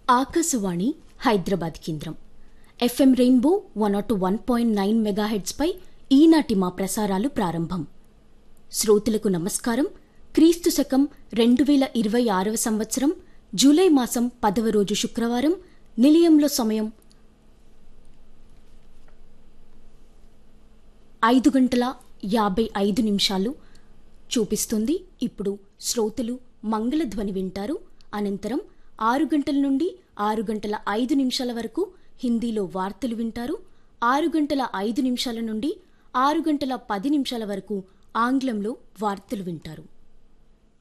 ఆకాశవాణి హైదరాబాద్ కేంద్రం FM rainbow one nought one point nine మెగాహెడ్స్పై ఈనాటి మా ప్రసారాలు ప్రారంభం శ్రోతలకు నమస్కారం క్రీస్తు శకం రెండు వేల ఇరవై ఆరవ సంవత్సరం జూలై మాసం పదవ రోజు శుక్రవారం నిలయంలో సమయం ఐదు గంటల యాభై ఐదు నిమిషాలు చూపిస్తుంది ఇప్పుడు శ్రోతలు మంగళధ్వని వింటారు అనంతరం ఆరు గంటల నుండి ఆరు గంటల ఐదు నిమిషాల వరకు హిందీలో వార్తలు వింటారు ఆరు గంటల ఐదు నిమిషాల నుండి ఆరు గంటల పది నిమిషాల వరకు ఆంగ్లంలో వార్తలు వింటారు